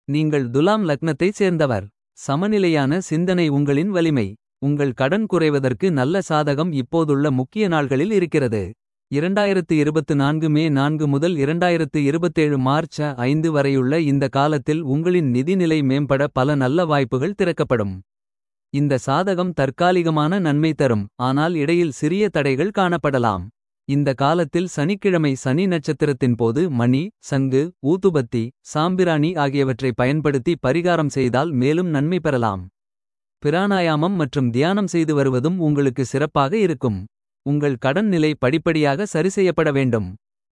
நீங்கள் துலாம் லக்னத்தைச் சேர்ந்தவர். சமநிலையான சிந்தனை உங்களின் வலிமை. உங்கள் கடன் குறைவதற்கு நல்ல சாதகம் இப்போதுள்ள முக்கிய நாள்களில் இருக்கிறது. 2024 மே 4 முதல் 2027 மார்ச் 5 வரையுள்ள இந்த காலத்தில் உங்களின் நிதிநிலை மேம்பட பல நல்ல வாய்ப்புகள் திறக்கப்படும். இந்த சாதகம் தற்காலிகமான நன்மை தரும் ஆனால் இடையில் சிறிய தடைகள் காணப்படலாம். இந்த காலத்தில் சனிக்கிழமை சனி நட்சத்திரத்தின் போது மணி சங்கு ஊதுபத்தி சாம்பிராணி ஆகியவற்றை பயன்படுத்தி பரிகாரம் செய்தால் மேலும் நன்மை பெறலாம். பிராணாயாமம் மற்றும் தியானம் செய்து வருவதும் உங்களுக்கு சிறப்பாக இருக்கும். உங்கள் கடன் நிலை படிப்படியாக சரிசெய்யப்பட வேண்டும்.